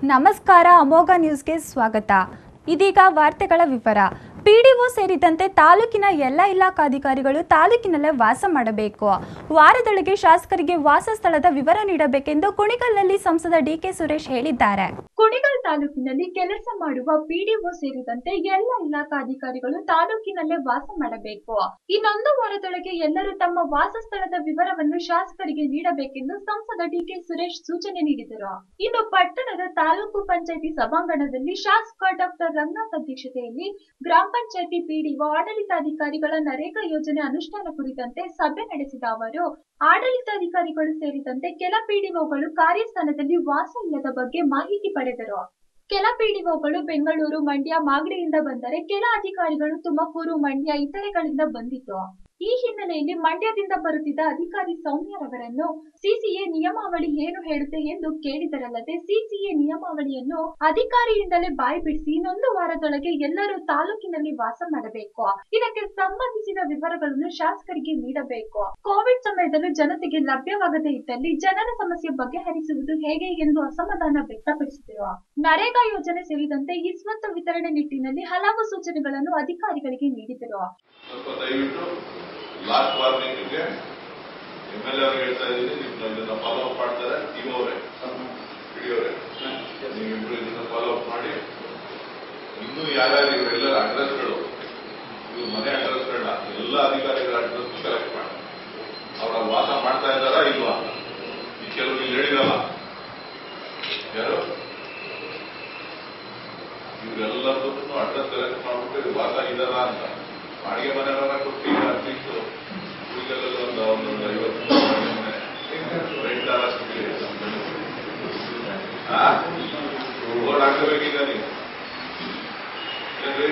ನಮಸ್ಕಾರ ಅಮೋಘ ನ್ಯೂಸ್ಗೆ ಸ್ವಾಗತ ಇದೀಗ ವಾರ್ತೆಗಳ ವಿವರ ಪಿಡಿಒ ಸೇರಿದಂತೆ ತಾಲೂಕಿನ ಎಲ್ಲ ಇಲಾಖಾಧಿಕಾರಿಗಳು ತಾಲೂಕಿನಲ್ಲೇ ವಾಸ ಮಾಡಬೇಕು ವಾರದೊಳಗೆ ಶಾಸಕರಿಗೆ ವಾಸ ಸ್ಥಳದ ವಿವರ ನೀಡಬೇಕೆಂದು ಕುಣಿಗಲ್ನಲ್ಲಿ ಸಂಸದ ಡಿಕೆ ಸುರೇಶ್ ಹೇಳಿದ್ದಾರೆ ಕುಣಿಗಲ್ ತಾಲೂಕಿನಲ್ಲಿ ಕೆಲಸ ಮಾಡುವ ಪಿಡಿಒ ಸೇರಿದಂತೆ ಎಲ್ಲ ಇಲಾಖಾಧಿಕಾರಿಗಳು ತಾಲೂಕಿನಲ್ಲೇ ವಾಸ ಮಾಡಬೇಕು ಇನ್ನೊಂದು ವಾರದೊಳಗೆ ಎಲ್ಲರೂ ತಮ್ಮ ವಾಸ ಸ್ಥಳದ ವಿವರವನ್ನು ಶಾಸಕರಿಗೆ ನೀಡಬೇಕೆಂದು ಸಂಸದ ಡಿಕೆ ಸುರೇಶ್ ಸೂಚನೆ ನೀಡಿದರು ಇನ್ನು ಪಟ್ಟಣದ ತಾಲೂಕು ಪಂಚಾಯತಿ ಸಭಾಂಗಣದಲ್ಲಿ ಶಾಸಕ ಡಾಕ್ಟರ್ ರಂಗನಾಥ್ ಅಧ್ಯಕ್ಷತೆಯಲ್ಲಿ ಗ್ರಾಮ ಪಂಚಾಯತಿ ಪಿಡಿಒ ಆಡಳಿತಾಧಿಕಾರಿಗಳ ನರೇಗಾ ಯೋಜನೆ ಅನುಷ್ಠಾನ ಕುರಿತಂತೆ ಸಭೆ ನಡೆಸಿದ ಅವರು ಆಡಳಿತಾಧಿಕಾರಿಗಳು ಸೇರಿದಂತೆ ಕೆಲ ಪಿಡಿಒಗಳು ಕಾರ್ಯಸ್ಥಾನದಲ್ಲಿ ವಾಸ ಇಲ್ಲದ ಬಗ್ಗೆ ಮಾಹಿತಿ ಪಡೆದರು ಕೆಲ ಪಿಡಿಒಗಳು ಬೆಂಗಳೂರು ಮಂಡ್ಯ ಮಾಗಡಿಯಿಂದ ಬಂದರೆ ಕೆಲ ಅಧಿಕಾರಿಗಳು ತುಮಕೂರು ಮಂಡ್ಯ ಇತರೆಗಳಿಂದ ಬಂದಿತ್ತು ಈ ಹಿನ್ನೆಲೆಯಲ್ಲಿ ಮಂಡ್ಯದಿಂದ ಬರುತ್ತಿದ್ದ ಅಧಿಕಾರಿ ಸೌಮ್ಯರವರನ್ನು ಸಿಸಿಎ ನಿಯಮಾವಳಿ ಏನು ಹೇಳುತ್ತೆ ಎಂದು ಕೇಳಿದರಲ್ಲದೆ ಸಿಸಿಎ ನಿಯಮಾವಳಿಯನ್ನು ಅಧಿಕಾರಿಯಿಂದಲೇ ಬಾಯಿ ಬಿಡಿಸಿ ಇನ್ನೊಂದು ವಾರದೊಳಗೆ ಎಲ್ಲರೂ ತಾಲೂಕಿನಲ್ಲಿ ವಾಸ ಮಾಡಬೇಕು ಇದಕ್ಕೆ ಸಂಬಂಧಿಸಿದ ವಿವರಗಳನ್ನು ಶಾಸಕರಿಗೆ ನೀಡಬೇಕು ಕೋವಿಡ್ ಸಮಯದಲ್ಲೂ ಜನತೆಗೆ ಲಭ್ಯವಾಗದೇ ಇದ್ದಲ್ಲಿ ಜನರ ಸಮಸ್ಯೆ ಬಗೆಹರಿಸುವುದು ಹೇಗೆ ಎಂದು ಅಸಮಾಧಾನ ವ್ಯಕ್ತಪಡಿಸಿದರು ನರೇಗಾ ಯೋಜನೆ ಸೇರಿದಂತೆ ಇಸ್ವತ್ತು ವಿತರಣೆ ನಿಟ್ಟಿನಲ್ಲಿ ಹಲವು ಸೂಚನೆಗಳನ್ನು ಅಧಿಕಾರಿಗಳಿಗೆ ನೀಡಿದರು ಸ್ವಲ್ಪ ದಯವಿಟ್ಟು ಲಾಸ್ಟ್ ವಾರ್ನಿಂಗ್ಗೆ ಎಮ್ ಎಲ್ ಎ ಅವ್ರಿಗೆ ಹೇಳ್ತಾ ಇದ್ದೀನಿ ನೀವು ಇದನ್ನ ಫಾಲೋ ಅಪ್ ಮಾಡ್ತಾರೆ ಟೀಮ್ ಅವರೇ ಹಿಡಿಯೋರೆ ನೀವಿಬ್ರು ಇದನ್ನ ಫಾಲೋ ಅಪ್ ಮಾಡಿ ಇನ್ನೂ ಯಾರ್ಯಾರು ಇವರೆಲ್ಲರ ಅಡ್ರೆಸ್ಗಳು ಇವ್ರ ಮನೆ ಅಡ್ರೆಸ್ಗಳನ್ನ ಎಲ್ಲ ಅಧಿಕಾರಿಗಳ ಅಡ್ರೆಸ್ ಕಲೆಕ್ಟ್ ಮಾಡಿ ಅವರ ವಾಸ ಮಾಡ್ತಾ ಇದ್ದಾರಾ ಇಲ್ವಾ ಈ ಕೆಲವು ಇಲ್ಲಿ ಹೇಳಿರಲ್ಲ ಯಾರು ಇವರೆಲ್ಲದಕ್ಕೂ ಅಡ್ರೆಸ್ ಕಲೆಕ್ಟ್ ಮಾಡ್ಬಿಟ್ಟು ಇದು ವಾಸ ಇದಾರ ಅಂತ ಬಾಡಿಗೆ ಮನೆಗಳನ್ನ ಕೊಟ್ಟು ಅಟ್ಲೀಸ್ಟ್ ಉಳಿದಲ್ಲ ಒಂದು ಒಂದೊಂದು ಐವತ್ತು ಬಾಡಿಗೆ ಮನೆ ರೆಂಟ್ ಆರ ಸಿಗಲಿ ಬೋರ್ಡ್ ಹಾಕಬೇಕೀಗ ನೀವು ಏನ್ರಿ?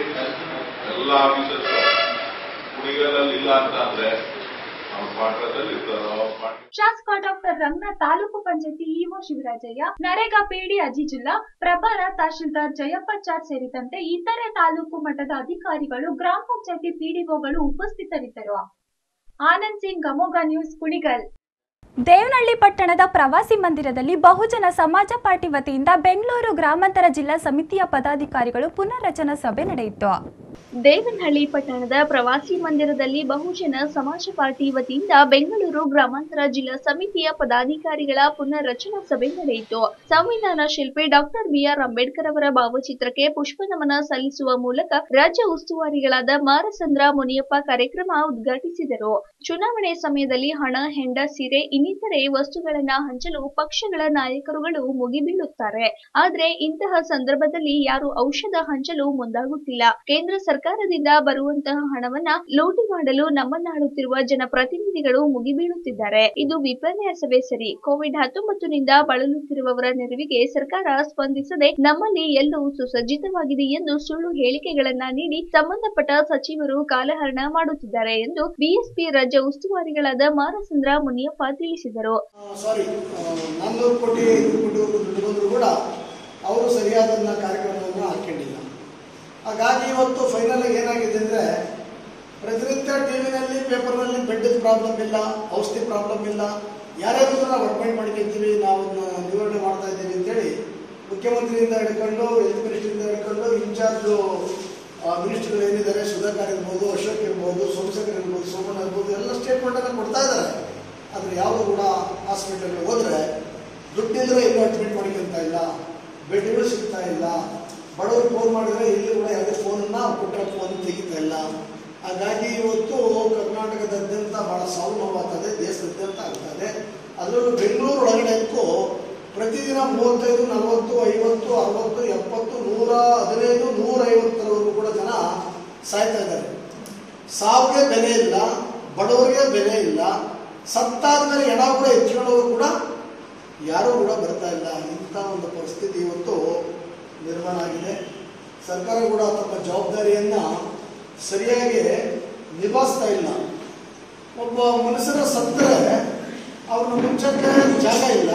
ಎಲ್ಲ ಆಫೀಸರ್ಸ್ ಕುಣಿಗಲಲ್ಲಿ ಇಲ್ಲ ಅಂತ ಅಂದ್ರೆ ಅವ್ರ ಪಾಠದಲ್ಲಿ ಇರ್ತಾರೋ ಪಾಠ ಶಾಸಕ doctor Ranganath taluk panchayat EO Shivarajaiah NREGA PD Azizulla ಪ್ರಭಾರ ತಹಶೀಲ್ದಾರ್ ಜಯಪ್ಪಾಚಾರ್ ಸೇರಿದಂತೆ ಇತರೆ ತಾಲೂಕು ಮಟ್ಟದ ಅಧಿಕಾರಿಗಳು ಗ್ರಾಮ ಪಂಚಾಯತಿ ಪಿಡಿಒಗಳು ಉಪಸ್ಥಿತರಿದ್ದರು ಆನಂದ್ ಸಿಂಗ್ ಅಮೋಘ ನ್ಯೂಸ್ ಕುಣಿಗಲ್ ದೇವನಹಳ್ಳಿ ಪಟ್ಟಣದ ಪ್ರವಾಸಿ ಮಂದಿರದಲ್ಲಿ ಬಹುಜನ ಸಮಾಜ ಪಾರ್ಟಿ ವತಿಯಿಂದ ಬೆಂಗಳೂರು ಗ್ರಾಮಾಂತರ ಜಿಲ್ಲಾ ಸಮಿತಿಯ ಪದಾಧಿಕಾರಿಗಳು ಪುನರ್ರಚನಾ ಸಭೆ ನಡೆಯಿತು ದೇವನಹಳ್ಳಿ ಪಟ್ಟಣದ ಪ್ರವಾಸಿ ಮಂದಿರದಲ್ಲಿ ಬಹುಜನ ಸಮಾಜ ಪಾರ್ಟಿ ವತಿಯಿಂದ ಬೆಂಗಳೂರು ಗ್ರಾಮಾಂತರ ಜಿಲ್ಲಾ ಸಮಿತಿಯ ಪದಾಧಿಕಾರಿಗಳ ಪುನರ್ರಚನಾ ಸಭೆ ನಡೆಯಿತು ಸಂವಿಧಾನ ಶಿಲ್ಪಿ ಡಾಕ್ಟರ್ ಬಿಆರ್ ಅಂಬೇಡ್ಕರ್ ಅವರ ಭಾವಚಿತ್ರಕ್ಕೆ ಪುಷ್ಪ ನಮನ ಸಲ್ಲಿಸುವ ಮೂಲಕ ರಾಜ್ಯ ಉಸ್ತುವಾರಿಗಳಾದ ಮಾರಸಂದ್ರ ಮುನಿಯಪ್ಪ ಕಾರ್ಯಕ್ರಮ ಉದ್ಘಾಟಿಸಿದರು ಚುನಾವಣೆ ಸಮಯದಲ್ಲಿ ಹಣ ಹೆಂಡ ಸೀರೆ ಇನ್ನಿತರೆ ವಸ್ತುಗಳನ್ನ ಹಂಚಲು ಪಕ್ಷಗಳ ನಾಯಕರುಗಳು ಮುಗಿಬೀಳುತ್ತಾರೆ ಆದ್ರೆ ಇಂತಹ ಸಂದರ್ಭದಲ್ಲಿ ಯಾರು ಔಷಧ ಹಂಚಲು ಮುಂದಾಗುತ್ತಿಲ್ಲ ಕೇಂದ್ರ ಸರ್ಕಾರದಿಂದ ಬರುವಂತಹ ಹಣವನ್ನ ಲೂಟಿ ಮಾಡಲು ನಮ್ಮನ್ನಾಡುತ್ತಿರುವ ಜನಪ್ರತಿನಿಧಿಗಳು ಮುಗಿಬೀಳುತ್ತಿದ್ದಾರೆ ಇದು ವಿಪರ್ಯಾಸವೇ ಸರಿ ಕೋವಿಡ್ ಹತ್ತೊಂಬತ್ತನಿಂದ ಬಳಲುತ್ತಿರುವವರ ನೆರವಿಗೆ ಸರ್ಕಾರ ಸ್ಪಂದಿಸದೆ ನಮ್ಮಲ್ಲಿ ಎಲ್ಲೂ ಸುಸಜ್ಜಿತವಾಗಿದೆ ಎಂದು ಸುಳ್ಳು ಹೇಳಿಕೆಗಳನ್ನ ನೀಡಿ ಸಂಬಂಧಪಟ್ಟ ಸಚಿವರು ಕಾಲಹರಣ ಮಾಡುತ್ತಿದ್ದಾರೆ ಎಂದು ಬಿಎಸ್ಪಿ ರಾಜ್ಯ ಉಸ್ತುವಾರಿಗಳಾದ ಮಾರಸಂದ್ರ ಮುನಿಯಪ್ಪ ತಿಳಿಸಿದರು ಸಾರಿ ನಾನ್ನೂರು ಕೋಟಿ ಐನೂರು ಕೋಟಿ ದುಡ್ಡು ಬಂದರೂ ಕೂಡ ಅವರು ಸರಿಯಾದ ಕಾರ್ಯಕ್ರಮವನ್ನು ಹಾಕೊಂಡಿಲ್ಲ ಹಾಗಾಗಿ ಇವತ್ತು ಫೈನಲ್ ಏನಾಗಿದೆ ಅಂದರೆ ಪ್ರತಿನಿತ್ಯ ಟಿ ವಿನಲ್ಲಿ ಪೇಪರ್ನಲ್ಲಿ ಬೆಡ್ಡಿನ ಪ್ರಾಬ್ಲಮ್ ಇಲ್ಲ ಔಷಧಿ ಪ್ರಾಬ್ಲಮ್ ಇಲ್ಲ ಯಾರ್ಯಾರು ನಾವು ಅಡ್ಮೈಟ್ ಮಾಡ್ಕೊಳ್ತೀವಿ ನಾವು ಅದನ್ನ ನಿವಾರಣೆ ಮಾಡ್ತಾ ಇದ್ದೀವಿ ಅಂತೇಳಿ ಮುಖ್ಯಮಂತ್ರಿಯಿಂದ ಹಿಡ್ಕೊಂಡು ಹೆಲ್ತ್ ಮಿನಿಸ್ಟ್ರಿಂದ ಹಿಡ್ಕೊಂಡು ಇನ್ಚಾರ್ಜು ಮಿನಿಸ್ಟರ್ಗಳು ಏನಿದ್ದಾರೆ ಸುಧಾಕರ್ ಇರ್ಬೋದು ಅಶೋಕ್ ಇರ್ಬೋದು ಸೋಮಶೇಖರ್ ಇರ್ಬೋದು ಸೋಮಣ್ಣ ಇರ್ಬೋದು ಎಲ್ಲ ಸ್ಟೇಟ್ಮೆಂಟನ್ನು ಕೊಡ್ತಾ ಇದ್ದಾರೆ ಆದರೆ ಯಾವುದು ಕೂಡ ಹಾಸ್ಪಿಟಲ್ಗೆ ಹೋದರೆ ದುಡ್ಡಿದ್ರೆ ಎಲ್ಲೂ ಅಡ್ಮಿಟ್ ಮಾಡ್ಕೊಂತ ಇಲ್ಲ ಬೆಡ್ಗಳು ಸಿಗ್ತಾ ಇಲ್ಲ ಬಡವರು ಫೋನ್ ಮಾಡಿದ್ರೆ ಇಲ್ಲಿ ಕೂಡ ಯಾವುದೇ ಫೋನನ್ನು ಕೊಟ್ಟರೆ ಫೋನ್ ತೆಗಿತಾ ಇಲ್ಲ ಹಾಗಾಗಿ ಇವತ್ತು ಕರ್ನಾಟಕದಾದ್ಯಂತ ಭಾಳ ಸಾವು ನೋವಾಗ್ತದೆ ದೇಶದಾದ್ಯಂತ ಆಗ್ತದೆ ಅದರಲ್ಲೂ ಬೆಂಗಳೂರು ಒಳಗಡೆ ಅಂತೂ ಪ್ರತಿದಿನ ಮೂವತ್ತೈದು ನಲವತ್ತು ಐವತ್ತು ಅರವತ್ತು ಎಪ್ಪತ್ತು ನೂರ ಹದಿನೈದು ನೂರ ಐವತ್ತರವರೆಗೂ ಕೂಡ ಜನ ಸಾಯ್ತಾ ಇದ್ದಾರೆ ಸಾವಿಗೆ ಬೆಲೆ ಇಲ್ಲ ಬಡವರಿಗೆ ಬೆಲೆ ಇಲ್ಲ ಸತ್ತಾದ ಮೇಲೆ ಹೆಣ ಕೂಡ ಎತ್ಕೊಳ್ಳೋರು ಕೂಡ ಯಾರೂ ಕೂಡ ಬರ್ತಾ ಇಲ್ಲ ಇಂಥ ಒಂದು ಪರಿಸ್ಥಿತಿ ಇವತ್ತು ನಿರ್ಮಾಣ ಆಗಿದೆ ಸರ್ಕಾರ ಕೂಡ ತಮ್ಮ ಜವಾಬ್ದಾರಿಯನ್ನು ಸರಿಯಾಗಿ ನಿಭಾಯಿಸ್ತಾ ಇಲ್ಲ ಒಬ್ಬ ಮನುಷ್ಯರ ಸತ್ತರೆ ಅವ್ರನ್ನ ಮುಚ್ಚಕ್ಕೆ ಜಾಗ ಇಲ್ಲ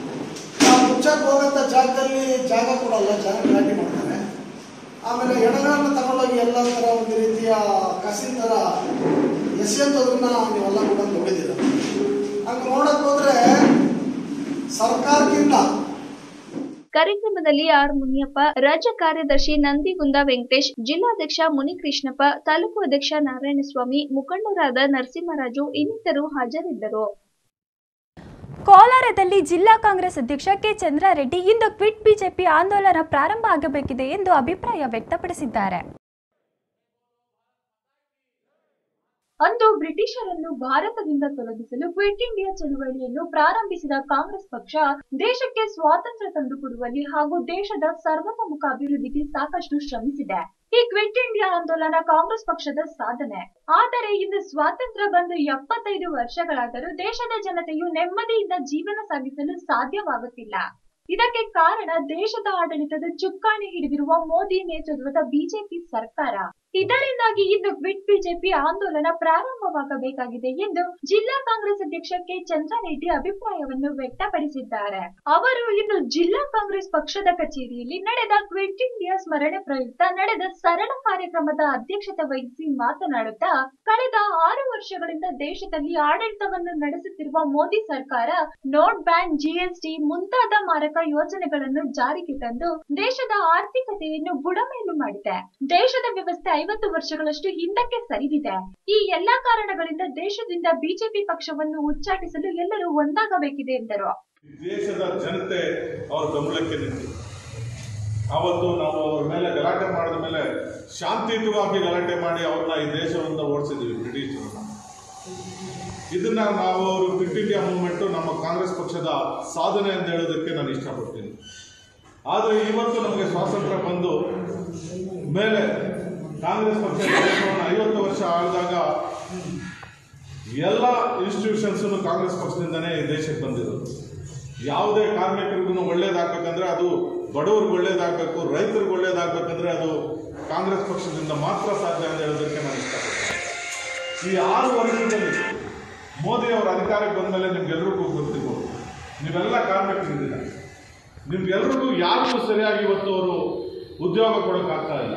ಆ ಮುಚ್ಚಕ್ಕೆ ಹೋಗೋಂಥ ಜಾಗದಲ್ಲಿ ಜಾಗ ಕೊಡಲ್ಲ ಜಾಗ ಗಲಾಟೆ ಮಾಡ್ತಾರೆ ಆಮೇಲೆ ಎಡಗಳನ್ನು ತಗೊಂಡೋಗಿ ಎಲ್ಲ ಥರ ಒಂದು ರೀತಿಯ ಕಸಿನ ಥರ ಎಸೆಯೋದನ್ನ ನೀವೆಲ್ಲ ಕೂಡ ನೋಡಿದ್ದೀರ ಹಂಗೆ ನೋಡಕ್ ಹೋದ್ರೆ ಸರ್ಕಾರಕ್ಕಿಂತ ಕಾರ್ಯಕ್ರಮದಲ್ಲಿ ಆರ್ ಮುನಿಯಪ್ಪ ರಾಜ್ಯ ಕಾರ್ಯದರ್ಶಿ ನಂದಿಗುಂದ ವೆಂಕಟೇಶ್ ಜಿಲ್ಲಾಧ್ಯಕ್ಷ ಮುನಿಕೃಷ್ಣಪ್ಪ ತಾಲೂಕು ಅಧ್ಯಕ್ಷ ನಾರಾಯಣಸ್ವಾಮಿ ಮುಖಂಡರಾದ ನರಸಿಂಹರಾಜು ಇನ್ನಿತರು ಹಾಜರಿದ್ದರು ಕೋಲಾರದಲ್ಲಿ ಜಿಲ್ಲಾ ಕಾಂಗ್ರೆಸ್ ಅಧ್ಯಕ್ಷ ಕೆ ಚಂದ್ರಾರೆಡ್ಡಿ ಇಂದು ಕ್ವಿಟ್ ಬಿಜೆಪಿ ಆಂದೋಲನ ಪ್ರಾರಂಭ ಆಗಬೇಕಿದೆ ಎಂದು ಅಭಿಪ್ರಾಯ ವ್ಯಕ್ತಪಡಿಸಿದ್ದಾರೆ ಅಂದು ಬ್ರಿಟಿಷರನ್ನು ಭಾರತದಿಂದ ತೊಲಗಿಸಲು ಕ್ವಿಟ್ ಇಂಡಿಯಾ ಚಳುವಳಿಯನ್ನು ಪ್ರಾರಂಭಿಸಿದ ಕಾಂಗ್ರೆಸ್ ಪಕ್ಷ ದೇಶಕ್ಕೆ ಸ್ವಾತಂತ್ರ್ಯ ತಂದುಕೊಡುವಲ್ಲಿ ಹಾಗೂ ದೇಶದ ಸರ್ವತೋಮುಖ ಅಭಿವೃದ್ಧಿಗೆ ಸಾಕಷ್ಟು ಶ್ರಮಿಸಿದೆ ಈ ಕ್ವಿಟ್ ಇಂಡಿಯಾ ಆಂದೋಲನ ಕಾಂಗ್ರೆಸ್ ಪಕ್ಷದ ಸಾಧನೆ ಆದರೆ ಇಂದು ಸ್ವಾತಂತ್ರ್ಯ ಬಂದು ಎಪ್ಪತ್ತೈದು ವರ್ಷಗಳಾದರೂ ದೇಶದ ಜನತೆಯು ನೆಮ್ಮದಿಯಿಂದ ಜೀವನ ಸಾಗಿಸಲು ಸಾಧ್ಯವಾಗುತ್ತಿಲ್ಲ ಇದಕ್ಕೆ ಕಾರಣ ದೇಶದ ಆಡಳಿತದ ಚುಕ್ಕಾಣಿ ಹಿಡಿದಿರುವ ಮೋದಿ ನೇತೃತ್ವದ ಬಿಜೆಪಿ ಸರ್ಕಾರ ಇದರಿಂದಾಗಿ ಇಂದು ಕ್ವಿಟ್ ಬಿಜೆಪಿ ಆಂದೋಲನ ಪ್ರಾರಂಭವಾಗಬೇಕಾಗಿದೆ ಎಂದು ಜಿಲ್ಲಾ ಕಾಂಗ್ರೆಸ್ ಅಧ್ಯಕ್ಷ ಕೆ ಚಂದ್ರಾರೆಡ್ಡಿ ಅಭಿಪ್ರಾಯವನ್ನು ವ್ಯಕ್ತಪಡಿಸಿದ್ದಾರೆ ಅವರು ಇಂದು ಜಿಲ್ಲಾ ಕಾಂಗ್ರೆಸ್ ಪಕ್ಷದ ಕಚೇರಿಯಲ್ಲಿ ನಡೆದ ಕ್ವಿಟ್ ಇಂಡಿಯಾ ಸ್ಮರಣೆ ಪ್ರಯುಕ್ತ ನಡೆದ ಸರಳ ಕಾರ್ಯಕ್ರಮದ ಅಧ್ಯಕ್ಷತೆ ವಹಿಸಿ ಮಾತನಾಡುತ್ತಾ ಕಳೆದ ಆರು ವರ್ಷಗಳಿಂದ ದೇಶದಲ್ಲಿ ಆಡಳಿತವನ್ನು ನಡೆಸುತ್ತಿರುವ ಮೋದಿ ಸರ್ಕಾರ ನೋಟ್ ಬ್ಯಾನ್ ಜಿಎಸ್ಟಿ ಮುಂತಾದ ಮಾರಕ ಯೋಜನೆಗಳನ್ನು ಜಾರಿಗೆ ತಂದು ದೇಶದ ಆರ್ಥಿಕತೆಯನ್ನು ಬುಡಮೇಲು ಮಾಡಿದೆ ದೇಶದ ವ್ಯವಸ್ಥೆ ಐವತ್ತು ವರ್ಷಗಳಷ್ಟು ಹಿಂದಕ್ಕೆ ಸರಿದಿದೆ ಈ ಎಲ್ಲಾ ಕಾರಣಗಳಿಂದ ದೇಶದಿಂದ ಬಿಜೆಪಿ ಪಕ್ಷವನ್ನು ಉಚ್ಚಾಟಿಸಲು ಎಲ್ಲರೂ ಒಂದಾಗಬೇಕಿದೆ ಎಂದರು ದೇಶದ ಜನತೆ ಅವ್ರ ಗಮನಕ್ಕೆ ನಿಂತು ಅವತ್ತು ನಾವು ಅವ್ರ ಮೇಲೆ ಗಲಾಟೆ ಮಾಡಿದ ಮೇಲೆ ಶಾಂತಿಯುತವಾಗಿ ಗಲಾಟೆ ಮಾಡಿ ಅವ್ರನ್ನ ಈ ದೇಶದಿಂದ ಓಡಿಸಿದ್ವಿ ಬ್ರಿಟಿಷರನ್ನ ಇದನ್ನ ನಾವು ಅವರು ಕ್ವಿಟ್ ಇಂಡಿಯಾ ಮೂವ್ಮೆಂಟು ನಮ್ಮ ಕಾಂಗ್ರೆಸ್ ಪಕ್ಷದ ಸಾಧನೆ ಅಂತ ಹೇಳೋದಕ್ಕೆ ನಾನು ಇಷ್ಟಪಡ್ತೀನಿ ಆದರೆ ಇವತ್ತು ನಮಗೆ ಸ್ವಾತಂತ್ರ್ಯ ಬಂದು ಮೇಲೆ ಕಾಂಗ್ರೆಸ್ ಪಕ್ಷ ದೇಶವನ್ನು ಐವತ್ತು ವರ್ಷ ಆಳಿದಾಗ ಎಲ್ಲ ಇನ್ಸ್ಟಿಟ್ಯೂಷನ್ಸನ್ನು ಕಾಂಗ್ರೆಸ್ ಪಕ್ಷದಿಂದನೇ ಈ ದೇಶಕ್ಕೆ ಬಂದಿರೋದು ಯಾವುದೇ ಕಾರ್ಮಿಕರಿಗೂ ಒಳ್ಳೇದಾಗಬೇಕಂದ್ರೆ ಅದು ಬಡವ್ರಿಗೆ ಒಳ್ಳೇದಾಗಬೇಕು ರೈತರಿಗೆ ಒಳ್ಳೇದಾಗಬೇಕಂದ್ರೆ ಅದು ಕಾಂಗ್ರೆಸ್ ಪಕ್ಷದಿಂದ ಮಾತ್ರ ಸಾಧ್ಯ ಅಂತ ಹೇಳೋದಕ್ಕೆ ನಾನು ಇಷ್ಟಪಡ್ತೀನಿ ಈ ಆರು ವರ್ಷದಲ್ಲಿ ಮೋದಿ ಅವರ ಅಧಿಕಾರಕ್ಕೆ ಬಂದ ಮೇಲೆ ನಿಮ್ಗೆಲ್ರಿಗೂ ಗೊತ್ತಿರ್ಬೋದು ನೀವೆಲ್ಲ ಕಾರ್ಮಿಕರಿದ್ದೀರ ನಿಮ್ಗೆಲ್ರಿಗೂ ಯಾರಿಗೂ ಸರಿಯಾಗಿ ಇವತ್ತು ಅವರು ಉದ್ಯೋಗ ಕೊಡೋಕ್ಕಾಗ್ತಾ ಇಲ್ಲ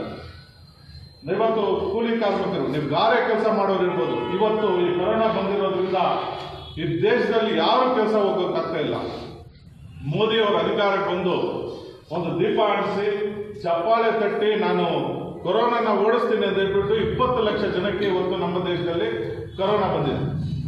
ಇವತ್ತು ಕೂಲಿ ಕಾರ್ಮಿಕರು ನೀವು ಗಾರೆ ಕೆಲಸ ಮಾಡೋರು ಇರ್ಬೋದು ಇವತ್ತು ಈ ಕೊರೋನಾ ಬಂದಿರೋದ್ರಿಂದ ಈ ದೇಶದಲ್ಲಿ ಯಾರು ಕೆಲಸ ಹೋಗೋಕ್ಕಾಗ್ತಾ ಇಲ್ಲ ಮೋದಿ ಅವರ ಅಧಿಕಾರಕ್ಕೆ ಬಂದು ಒಂದು ದೀಪ ಆಡಿಸಿ ಚಪ್ಪಾಳೆ ತಟ್ಟಿ ನಾನು ಕೊರೋನಾನ ಓಡಿಸ್ತೀನಿ ಅಂತ ಹೇಳ್ಬಿಟ್ಟು ಇಪ್ಪತ್ತು ಲಕ್ಷ ಜನಕ್ಕೆ ಇವತ್ತು ನಮ್ಮ ದೇಶದಲ್ಲಿ ಕೊರೋನಾ ಬಂದಿದೆ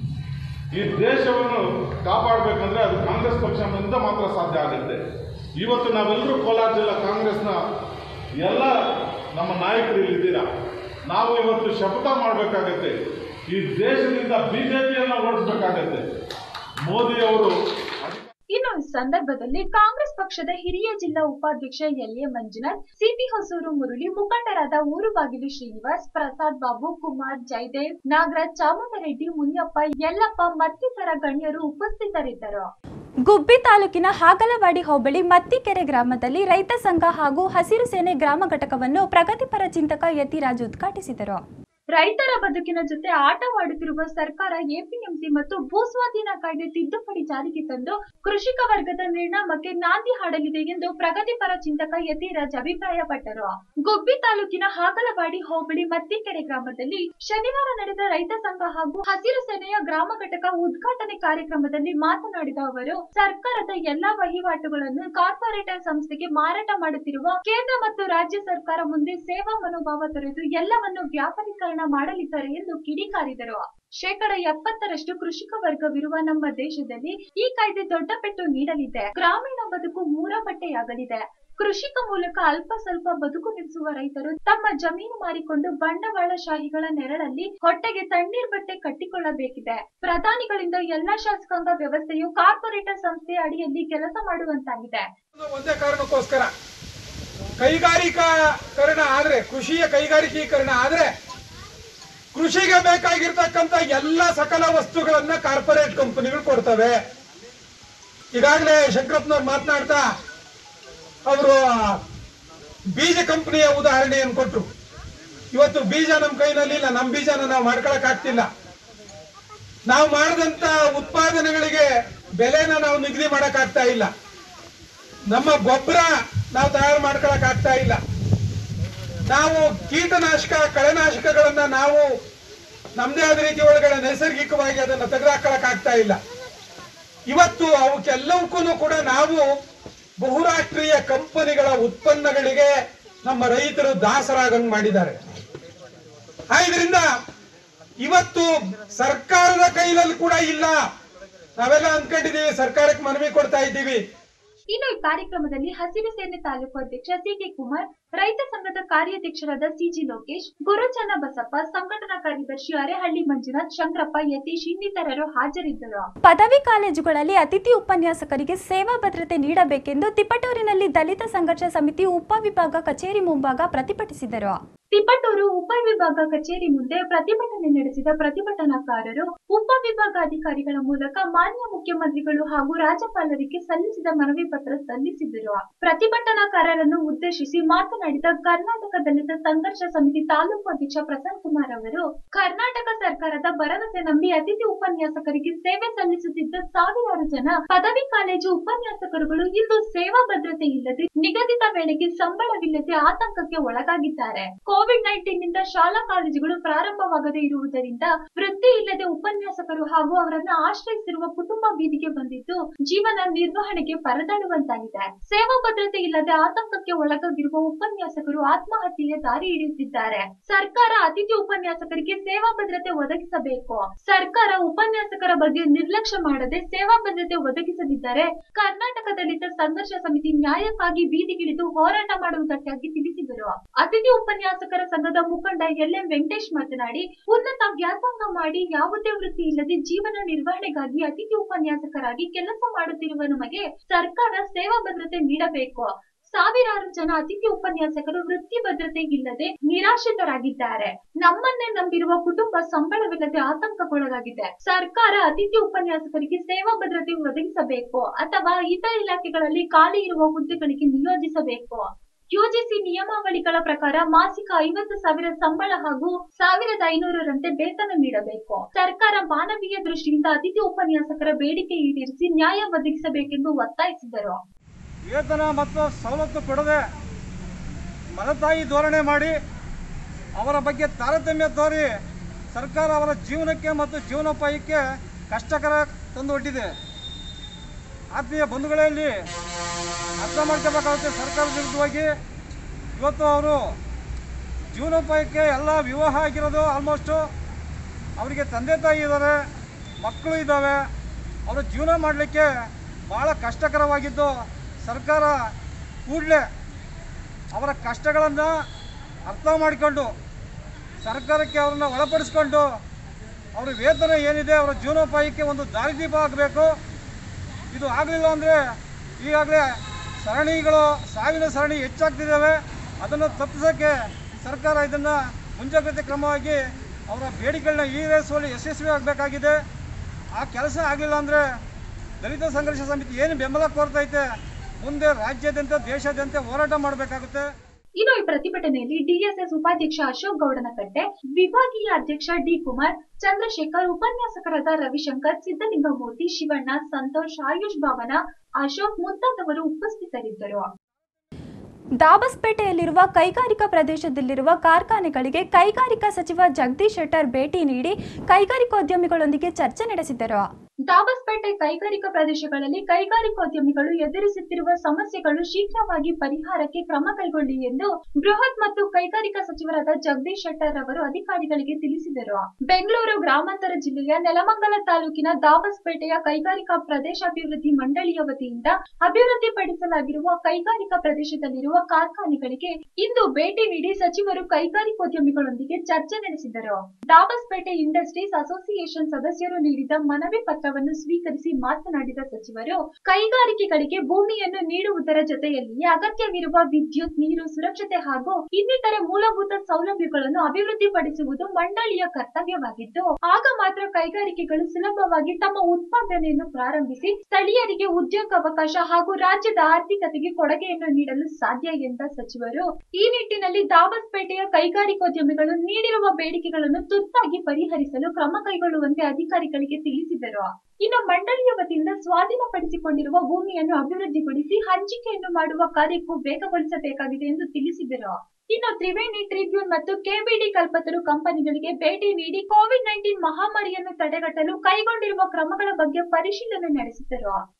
ಈ ದೇಶವನ್ನು ಕಾಪಾಡಬೇಕಂದ್ರೆ ಅದು ಕಾಂಗ್ರೆಸ್ ಪಕ್ಷದಿಂದ ಮಾತ್ರ ಸಾಧ್ಯ ಆಗುತ್ತೆ ಇವತ್ತು ನಾವೆಲ್ಲರೂ ಕೋಲಾರ ಜಿಲ್ಲಾ ಕಾಂಗ್ರೆಸ್ನ ಎಲ್ಲ ನಮ್ಮ ನಾಯಕರು ಇಲ್ಲಿದ್ದೀರಾ ನಾವು ಇವತ್ತು ಶಪಥ ಮಾಡಬೇಕಾಗತ್ತೆ ಈ ದೇಶದಿಂದ ಬಿಜೆಪಿಯನ್ನು ಓಡಿಸ್ಬೇಕಾಗತ್ತೆ ಮೋದಿ ಅವರು ಇನ್ನು ಈ ಸಂದರ್ಭದಲ್ಲಿ ಕಾಂಗ್ರೆಸ್ ಪಕ್ಷದ ಹಿರಿಯ ಜಿಲ್ಲಾ ಉಪಾಧ್ಯಕ್ಷ L A Manjunath CP Hosur Murali ಮುಖಂಡರಾದ ಊರುಬಾಗಿಲು ಶ್ರೀನಿವಾಸ್ ಪ್ರಸಾದ್ ಬಾಬು ಕುಮಾರ್ ಜಯದೇವ್ ನಾಗರಾಜ್ ಚಾಮುಂಡರೆಡ್ಡಿ ಮುನಿಯಪ್ಪ ಯಲ್ಲಪ್ಪ ಮತ್ತಿತರ ಗಣ್ಯರು ಉಪಸ್ಥಿತರಿದ್ದರು ಗುಬ್ಬಿ ತಾಲೂಕಿನ ಹಾಗಲವಾಡಿ ಹೋಬಳಿ ಮತ್ತಿಕೆರೆ ಗ್ರಾಮದಲ್ಲಿ ರೈತ ಸಂಘ ಹಾಗೂ ಹಸಿರು ಸೇನೆ ಗ್ರಾಮ ಘಟಕವನ್ನು ಪ್ರಗತಿಪರ ಚಿಂತಕ ಯತಿರಾಜ್ ಉದ್ಘಾಟಿಸಿದರು ರೈತರ ಬದುಕಿನ ಜೊತೆ ಆಟವಾಡುತ್ತಿರುವ ಸರ್ಕಾರ ಎಪಿಎಂಸಿ ಮತ್ತು ಭೂಸ್ವಾಧೀನ ಕಾಯ್ದೆ ತಿದ್ದುಪಡಿ ಜಾರಿಗೆ ತಂದು ಕೃಷಿಕ ವರ್ಗದ ನಿರ್ಣಾಮಕ್ಕೆ ನಾಂದಿ ಹಾಡಲಿದೆ ಎಂದು ಪ್ರಗತಿಪರ ಚಿಂತಕ ಯತಿರಾಜ್ ಅಭಿಪ್ರಾಯಪಟ್ಟರು ಗುಬ್ಬಿ ತಾಲೂಕಿನ ಹಾಗಲವಾಡಿ ಹೋಬಳಿ ಮತ್ತಿಕೆರೆ ಗ್ರಾಮದಲ್ಲಿ ಶನಿವಾರ ನಡೆದ ರೈತ ಸಂಘ ಹಾಗೂ ಹಸಿರು ಸೇನೆಯ ಗ್ರಾಮ ಘಟಕ ಉದ್ಘಾಟನೆ ಕಾರ್ಯಕ್ರಮದಲ್ಲಿ ಮಾತನಾಡಿದ ಅವರು ಸರ್ಕಾರದ ಎಲ್ಲಾ ವಹಿವಾಟುಗಳನ್ನು ಕಾರ್ಪೊರೇಟರ್ ಸಂಸ್ಥೆಗೆ ಮಾರಾಟ ಮಾಡುತ್ತಿರುವ ಕೇಂದ್ರ ಮತ್ತು ರಾಜ್ಯ ಸರ್ಕಾರ ಮುಂದೆ ಸೇವಾ ಮನೋಭಾವ ತೊರೆದು ಎಲ್ಲವನ್ನು ವ್ಯಾಪಾರೀಕರಣ ಮಾಡಲಿದ್ದಾರೆ ಎಂದು ಕಿಡಿಕಾರಿದರು ಶೇಕಡ ಎಪ್ಪತ್ತರಷ್ಟು ಕೃಷಿಕ ವರ್ಗವಿರುವ ನಮ್ಮ ದೇಶದಲ್ಲಿ ಈ ಕಾಯ್ದೆ ದೊಡ್ಡ ಪೆಟ್ಟು ನೀಡಲಿದೆ ಗ್ರಾಮೀಣ ಬದುಕು ಮೂರಪಟ್ಟೆಯಾಗಲಿದೆ ಕೃಷಿಕ ಮೂಲಕ ಅಲ್ಪ ಸ್ವಲ್ಪ ಬದುಕು ನಡೆಸುವ ರೈತರು ತಮ್ಮ ಜಮೀನು ಮಾರಿಕೊಂಡು ಬಂಡವಾಳಶಾಹಿಗಳ ನೆರಳಲ್ಲಿ ಹೊಟ್ಟೆಗೆ ತಣ್ಣೀರ್ ಬಟ್ಟೆ ಕಟ್ಟಿಕೊಳ್ಳಬೇಕಿದೆ ಪ್ರಧಾನಿಗಳಿಂದ ಎಲ್ಲಾ ಶಾಸಕಾಂಗ ವ್ಯವಸ್ಥೆಯು ಕಾರ್ಪೊರೇಟರ್ ಸಂಸ್ಥೆಯ ಅಡಿಯಲ್ಲಿ ಕೆಲಸ ಮಾಡುವಂತಾಗಿದೆ ಒಂದೇ ಕಾರಣಕ್ಕೋಸ್ಕರ ಕೈಗಾರಿಕೀಕರಣ ಆದ್ರೆ ಕೃಷಿಯ ಕೈಗಾರಿಕೀಕರಣ ಆದ್ರೆ ಕೃಷಿಗೆ ಬೇಕಾಗಿರ್ತಕ್ಕಂಥ ಎಲ್ಲ ಸಕಲ ವಸ್ತುಗಳನ್ನ ಕಾರ್ಪೊರೇಟ್ ಕಂಪನಿಗಳು ಕೊಡ್ತವೆ ಈಗಾಗಲೇ ಶಂಕರಪ್ಪನವ್ರು ಮಾತನಾಡ್ತಾ ಅವರು ಬೀಜ ಕಂಪನಿಯ ಉದಾಹರಣೆಯನ್ನು ಕೊಟ್ರು ಇವತ್ತು ಬೀಜ ನಮ್ಮ ಕೈನಲ್ಲಿ ಇಲ್ಲ ನಮ್ಮ ಬೀಜನ ನಾವು ಮಾಡ್ಕೊಳಕ್ ಆಗ್ತಿಲ್ಲ ನಾವು ಮಾಡಿದಂತ ಉತ್ಪಾದನೆಗಳಿಗೆ ಬೆಲೆನ ನಾವು ನಿಗದಿ ಮಾಡಕ್ ಆಗ್ತಾ ಇಲ್ಲ ನಮ್ಮ ಗೊಬ್ಬರ ನಾವು ತಯಾರು ಮಾಡ್ಕೊಳಕ್ ಆಗ್ತಾ ಇಲ್ಲ ನಾವು ಕೀಟನಾಶಕ ಕಳೆನಾಶಕಗಳನ್ನ ನಾವು ನಮ್ದೇ ಆದ ರೀತಿ ಒಳಗಡೆ ನೈಸರ್ಗಿಕವಾಗಿ ಅದನ್ನ ತೆಗೆದುಹಾಕೊಳಕ್ ಆಗ್ತಾ ಇಲ್ಲ ಇವತ್ತು ಅವಕ್ಕೆಲ್ಲವಕ್ಕೂ ಕೂಡ ನಾವು ಬಹುರಾಷ್ಟ್ರೀಯ ಕಂಪನಿಗಳ ಉತ್ಪನ್ನಗಳಿಗೆ ನಮ್ಮ ರೈತರು ದಾಸರಾಗಂಗ್ ಮಾಡಿದ್ದಾರೆ ಆದ್ರಿಂದ ಇವತ್ತು ಸರ್ಕಾರದ ಕೈಲಲ್ಲಿ ಕೂಡ ಇಲ್ಲ ನಾವೆಲ್ಲ ಅಂದ್ಕೊಂಡಿದೀವಿ ಸರ್ಕಾರಕ್ಕೆ ಮನವಿ ಕೊಡ್ತಾ ಇದ್ದೀವಿ ಇನ್ನು ಈ ಕಾರ್ಯಕ್ರಮದಲ್ಲಿ ಹಸಿರು ಸೇನೆ ತಾಲೂಕು ಅಧ್ಯಕ್ಷ ಸಿಕೆ ಕುಮಾರ್ ರೈತ ಸಂಘದ ಕಾರ್ಯಾಧ್ಯಕ್ಷರಾದ ಸಿಜಿ ಲೋಕೇಶ್ ಗುರುಚನ್ನ ಬಸಪ್ಪ ಸಂಘಟನಾ ಕಾರ್ಯದರ್ಶಿ ಅರೆಹಳ್ಳಿ ಮಂಜುನಾಥ್ ಶಂಕರಪ್ಪ ಯತೀಶ್ ಇನ್ನಿತರರು ಹಾಜರಿದ್ದರು ಪದವಿ ಕಾಲೇಜುಗಳಲ್ಲಿ ಅತಿಥಿ ಉಪನ್ಯಾಸಕರಿಗೆ ಸೇವಾ ಭದ್ರತೆ ನೀಡಬೇಕೆಂದು ತಿಪಟೂರಿನಲ್ಲಿ ದಲಿತ ಸಂಘರ್ಷ ಸಮಿತಿ ಉಪವಿಭಾಗ ಕಚೇರಿ ಮುಂಭಾಗ ಪ್ರತಿಭಟಿಸಿದರು ತಿಪಟೂರು ಉಪವಿಭಾಗ ಕಚೇರಿ ಮುಂದೆ ಪ್ರತಿಭಟನೆ ನಡೆಸಿದ ಪ್ರತಿಭಟನಾಕಾರರು ಉಪವಿಭಾಗಾಧಿಕಾರಿಗಳ ಮೂಲಕ ಮಾನ್ಯ ಮುಖ್ಯಮಂತ್ರಿಗಳು ಹಾಗೂ ರಾಜ್ಯಪಾಲರಿಗೆ ಸಲ್ಲಿಸಿದ ಮನವಿ ಪತ್ರ ಸಲ್ಲಿಸಿದರು ಪ್ರತಿಭಟನಾಕಾರರನ್ನು ಉದ್ದೇಶಿಸಿ ಮಾತನಾಡಿದ ಕರ್ನಾಟಕ ದಲಿತ ಸಂಘರ್ಷ ಸಮಿತಿ ತಾಲೂಕು ಅಧ್ಯಕ್ಷ ಪ್ರಸನ್ನ ಕುಮಾರ್ ಅವರು ಕರ್ನಾಟಕ ಸರ್ಕಾರದ ಭರವಸೆ ನಂಬಿ ಅತಿಥಿ ಉಪನ್ಯಾಸಕರಿಗೆ ಸೇವೆ ಸಲ್ಲಿಸುತ್ತಿದ್ದ ಸಾವಿರಾರು ಜನ ಪದವಿ ಕಾಲೇಜು ಉಪನ್ಯಾಸಕರುಗಳು ಇಂದು ಸೇವಾ ಭದ್ರತೆ ಇಲ್ಲದೆ ನಿಗದಿತ ವೇಳೆಗೆ ಸಂಬಳವಿಲ್ಲದೆ ಆತಂಕಕ್ಕೆ ಒಳಗಾಗಿದ್ದಾರೆ ಕೋವಿಡ್ ನೈನ್ಟೀನ್ ನಿಂದ ಶಾಲಾ ಕಾಲೇಜುಗಳು ಪ್ರಾರಂಭವಾಗದೇ ಇರುವುದರಿಂದ ವೃತ್ತಿ ಇಲ್ಲದೆ ಉಪನ್ಯಾಸಕರು ಹಾಗೂ ಅವರನ್ನು ಆಶ್ರಯಿಸಿರುವ ಕುಟುಂಬ ಬೀದಿಗೆ ಬಂದಿದ್ದು ಜೀವನ ನಿರ್ವಹಣೆಗೆ ಪರದಾಡುವಂತಾಗಿದೆ ಸೇವಾ ಭದ್ರತೆ ಇಲ್ಲದೆ ಆತಂಕಕ್ಕೆ ಒಳಗಾಗಿರುವ ಉಪನ್ಯಾಸಕರು ಆತ್ಮಹತ್ಯೆಯ ದಾರಿ ಹಿಡಿಯುತ್ತಿದ್ದಾರೆ ಸರ್ಕಾರ ಅತಿಥಿ ಉಪನ್ಯಾಸಕರಿಗೆ ಸೇವಾ ಭದ್ರತೆ ಒದಗಿಸಬೇಕು ಸರ್ಕಾರ ಉಪನ್ಯಾಸಕರ ಬಗ್ಗೆ ನಿರ್ಲಕ್ಷ್ಯ ಮಾಡದೆ ಸೇವಾ ಭದ್ರತೆ ಒದಗಿಸದಿದ್ದರೆ ಕರ್ನಾಟಕ ದಲಿತ ಸಂಘರ್ಷ ಸಮಿತಿ ನ್ಯಾಯಕ್ಕಾಗಿ ಬೀದಿಗಿಳಿದು ಹೋರಾಟ ಮಾಡುವುದಕ್ಕಾಗಿ ತಿಳಿಸಿದರು ಅತಿಥಿ ಉಪನ್ಯಾಸಕರ ಸಂಘದ ಮುಖಂಡ ಎಲ್ ಎಂ ವೆಂಕಟೇಶ್ ಮಾತನಾಡಿ ಉನ್ನತ ವ್ಯಾಸಂಗ ಮಾಡಿ ಯಾವುದೇ ವೃತ್ತಿ ಇಲ್ಲದೆ ಜೀವನ ನಿರ್ವಹಣೆಗಾಗಿ ಅತಿಥಿ ಉಪನ್ಯಾಸಕರಾಗಿ ಕೆಲಸ ಮಾಡುತ್ತಿರುವ ನಮಗೆ ಸರ್ಕಾರ ಸೇವಾ ಭದ್ರತೆ ನೀಡಬೇಕು ಸಾವಿರಾರು ಜನ ಅತಿಥಿ ಉಪನ್ಯಾಸಕರು ವೃತ್ತಿ ಭದ್ರತೆ ಇಲ್ಲದೆ ನಿರಾಶ್ರಿತರಾಗಿದ್ದಾರೆ ನಮ್ಮನ್ನೇ ನಂಬಿರುವ ಕುಟುಂಬ ಸಂಬಳವಿಲ್ಲದೆ ಆತಂಕಕ್ಕೊಳಗಾಗಿದೆ ಸರ್ಕಾರ ಅತಿಥಿ ಉಪನ್ಯಾಸಕರಿಗೆ ಸೇವಾ ಭದ್ರತೆ ಒದಗಿಸಬೇಕು ಅಥವಾ ಇತರ ಇಲಾಖೆಗಳಲ್ಲಿ ಖಾಲಿ ಇರುವ ಹುದ್ದೆಗಳಿಗೆ ನಿಯೋಜಿಸಬೇಕು ಯುಜಿಸಿ ನಿಯಮಾವಳಿಗಳ ಪ್ರಕಾರ ಮಾಸಿಕ ಐವತ್ತು ಸಾವಿರ ಸಂಬಳ ಹಾಗೂ ಸಾವಿರದ ಐನೂರರಂತೆ ವೇತನ ನೀಡಬೇಕು ಸರ್ಕಾರ ಮಾನವೀಯ ದೃಷ್ಟಿಯಿಂದ ಅತಿಥಿ ಉಪನ್ಯಾಸಕರ ಬೇಡಿಕೆ ಈಡೇರಿಸಿ ನ್ಯಾಯ ಒದಗಿಸಬೇಕೆಂದು ಒತ್ತಾಯಿಸಿದರು ವೇತನ ಮತ್ತು ಸವಲತ್ತು ಕೊಡದೆ ಮಲತಾಯಿ ಧೋರಣೆ ಮಾಡಿ ಅವರ ಬಗ್ಗೆ ತಾರತಮ್ಯ ತೋರಿ ಸರ್ಕಾರ ಅವರ ಜೀವನಕ್ಕೆ ಮತ್ತು ಜೀವನೋಪಾಯಕ್ಕೆ ಕಷ್ಟಕರ ತಂದೊಡ್ಡಿದೆ ಆತ್ಮೀಯ ಬಂಧುಗಳಲ್ಲಿ ಅರ್ಥ ಮಾಡ್ಕೋಬೇಕಾಗುತ್ತೆ ಸರ್ಕಾರದ ವಿರುದ್ಧವಾಗಿ ಇವತ್ತು ಅವರು ಜೀವನೋಪಾಯಕ್ಕೆ ಎಲ್ಲ ವಿವಾಹ ಆಗಿರೋದು ಆಲ್ಮೋಸ್ಟು ಅವರಿಗೆ ತಂದೆ ತಾಯಿ ಇದ್ದಾರೆ ಮಕ್ಕಳು ಇದ್ದಾವೆ ಅವರು ಜೀವನ ಮಾಡಲಿಕ್ಕೆ ಭಾಳ ಕಷ್ಟಕರವಾಗಿದ್ದು ಸರ್ಕಾರ ಕೂಡಲೇ ಅವರ ಕಷ್ಟಗಳನ್ನು ಅರ್ಥ ಮಾಡಿಕೊಂಡು ಸರ್ಕಾರಕ್ಕೆ ಅವ್ರನ್ನ ಒಳಪಡಿಸ್ಕೊಂಡು ಅವರ ವೇತನ ಏನಿದೆ ಅವರ ಜೀವನೋಪಾಯಕ್ಕೆ ಒಂದು ದಾರಿದೀಪ ಆಗಬೇಕು ಇದು ಆಗಲಿಲ್ಲ ಅಂದರೆ ಈಗಾಗಲೇ ಸರಣಿಗಳು ಸಾವಿನ ಸರಣಿ ಹೆಚ್ಚಾಗ್ತಿದ್ದಾವೆ ಅದನ್ನು ತಪ್ಪಿಸೋಕ್ಕೆ ಸರ್ಕಾರ ಇದನ್ನು ಮುಂಜಾಗ್ರತೆ ಕ್ರಮವಾಗಿ ಅವರ ಬೇಡಿಕೆಗಳನ್ನ ಈಡೇರಿಸುವಲ್ಲಿ ಯಶಸ್ವಿ ಆಗಬೇಕಾಗಿದೆ ಆ ಕೆಲಸ ಆಗಲಿಲ್ಲ ಅಂದರೆ ದಲಿತ ಸಂಘರ್ಷ ಸಮಿತಿ ಏನು ಬೆಂಬಲ ಕೋರ್ತೈತೆ ಮುಂದೆ ರಾಜ್ಯಾದ್ಯಂತ ದೇಶಾದ್ಯಂತ ಹೋರಾಟ ಮಾಡಬೇಕಾಗುತ್ತೆ ಇನ್ನು ಈ ಪ್ರತಿಭಟನೆಯಲ್ಲಿ ಡಿಎಸ್ಎಸ್ ಉಪಾಧ್ಯಕ್ಷ ಅಶೋಕ್ ಗೌಡನಕಟ್ಟೆ ವಿಭಾಗೀಯ ಅಧ್ಯಕ್ಷ ಡಿ ಕುಮಾರ್ ಚಂದ್ರಶೇಖರ್ ಉಪನ್ಯಾಸಕರಾದ ರವಿಶಂಕರ್ ಸಿದ್ದಲಿಂಗಮೂರ್ತಿ ಶಿವಣ್ಣ ಸಂತೋಷ್ ಆಯುಷ್ ಭಾವನ ಅಶೋಕ್ ಮುಂತಾದವರು ಉಪಸ್ಥಿತರಿದ್ದರು ದಾಬಸ್ಪೇಟೆಯಲ್ಲಿರುವ ಕೈಗಾರಿಕಾ ಪ್ರದೇಶದಲ್ಲಿರುವ ಕಾರ್ಖಾನೆಗಳಿಗೆ ಕೈಗಾರಿಕಾ ಸಚಿವ ಜಗದೀಶ್ ಶೆಟ್ಟರ್ ಭೇಟಿ ನೀಡಿ ಕೈಗಾರಿಕೋದ್ಯಮಿಗಳೊಂದಿಗೆ ಚರ್ಚೆ ನಡೆಸಿದರು ದಾಬಸ್ಪೇಟೆ ಕೈಗಾರಿಕಾ ಪ್ರದೇಶಗಳಲ್ಲಿ ಕೈಗಾರಿಕೋದ್ಯಮಿಗಳು ಎದುರಿಸುತ್ತಿರುವ ಸಮಸ್ಯೆಗಳು ಶೀಘ್ರವಾಗಿ ಪರಿಹಾರಕ್ಕೆ ಕ್ರಮ ಕೈಗೊಳ್ಳಿ ಎಂದು ಬೃಹತ್ ಮತ್ತು ಕೈಗಾರಿಕಾ ಸಚಿವರಾದ ಜಗದೀಶ್ ಶೆಟ್ಟರ್ ಅವರು ಅಧಿಕಾರಿಗಳಿಗೆ ತಿಳಿಸಿದರು ಬೆಂಗಳೂರು ಗ್ರಾಮಾಂತರ ಜಿಲ್ಲೆಯ ನೆಲಮಂಗಲ ತಾಲೂಕಿನ ದಾಬಸ್ಪೇಟೆಯ ಕೈಗಾರಿಕಾ ಪ್ರದೇಶಾಭಿವೃದ್ಧಿ ಮಂಡಳಿಯ ವತಿಯಿಂದ ಅಭಿವೃದ್ಧಿಪಡಿಸಲಾಗಿರುವ ಕೈಗಾರಿಕಾ ಪ್ರದೇಶದಲ್ಲಿರುವ ಕಾರ್ಖಾನೆಗಳಿಗೆ ಇಂದು ಭೇಟಿ ನೀಡಿ ಸಚಿವರು ಕೈಗಾರಿಕೋದ್ಯಮಿಗಳೊಂದಿಗೆ ಚರ್ಚೆ ನಡೆಸಿದರು ದಾಬಸ್ಪೇಟೆ ಇಂಡಸ್ಟ್ರೀಸ್ ಅಸೋಸಿಯೇಷನ್ ಸದಸ್ಯರು ನೀಡಿದ ಮನವಿ ಪತ್ರವನ್ನು ಸ್ವೀಕರಿಸಿ ಮಾತನಾಡಿದ ಸಚಿವರು ಕೈಗಾರಿಕೆಗಳಿಗೆ ಭೂಮಿಯನ್ನು ನೀಡುವುದರ ಜೊತೆಯಲ್ಲಿಯೇ ಅಗತ್ಯವಿರುವ ವಿದ್ಯುತ್ ನೀರು ಸುರಕ್ಷತೆ ಹಾಗೂ ಇನ್ನಿತರೆ ಮೂಲಭೂತ ಸೌಲಭ್ಯಗಳನ್ನು ಅಭಿವೃದ್ಧಿಪಡಿಸುವುದು ಮಂಡಳಿಯ ಕರ್ತವ್ಯವಾಗಿದ್ದು ಆಗ ಮಾತ್ರ ಕೈಗಾರಿಕೆಗಳು ಸುಲಭವಾಗಿ ತಮ್ಮ ಉತ್ಪಾದನೆಯನ್ನು ಪ್ರಾರಂಭಿಸಿ ಸ್ಥಳೀಯರಿಗೆ ಉದ್ಯೋಗಾವಕಾಶ ಹಾಗೂ ರಾಜ್ಯದ ಆರ್ಥಿಕತೆಗೆ ಕೊಡುಗೆಯನ್ನು ನೀಡಲು ಸಾಧ್ಯ ಎಂದ ಸಚಿವರು ಈ ನಿಟ್ಟಿನಲ್ಲಿ ದಾಬಸ್ಪೇಟೆಯ ಕೈಗಾರಿಕೋದ್ಯಮಿಗಳು ನೀಡಿರುವ ಬೇಡಿಕೆಗಳನ್ನು ತುರ್ತಾಗಿ ಪರಿಹರಿಸಲು ಕ್ರಮ ಕೈಗೊಳ್ಳುವಂತೆ ಅಧಿಕಾರಿಗಳಿಗೆ ತಿಳಿಸಿದರು ಇನ್ನು ಮಂಡಳಿಯ ವತಿಯಿಂದ ಸ್ವಾಧೀನಪಡಿಸಿಕೊಂಡಿರುವ ಭೂಮಿಯನ್ನು ಅಭಿವೃದ್ಧಿಗೊಳಿಸಿ ಹಂಚಿಕೆಯನ್ನು ಮಾಡುವ ಕಾರ್ಯಕ್ಕೂ ವೇಗಗೊಳಿಸಬೇಕಾಗಿದೆ ಎಂದು ತಿಳಿಸಿದರು ಇನ್ನು ತ್ರಿವೇಣಿ ಟ್ರಿಬ್ಯೂನ್ ಮತ್ತು ಕೆಬಿಡಿ ಕಲ್ಪತರು ಕಂಪನಿಗಳಿಗೆ ಭೇಟಿ ನೀಡಿ ಕೋವಿಡ್ ನೈನ್ಟೀನ್ ಮಹಾಮಾರಿಯನ್ನು ತಡೆಗಟ್ಟಲು ಕೈಗೊಂಡಿರುವ ಕ್ರಮಗಳ ಬಗ್ಗೆ ಪರಿಶೀಲನೆ ನಡೆಸಿದರು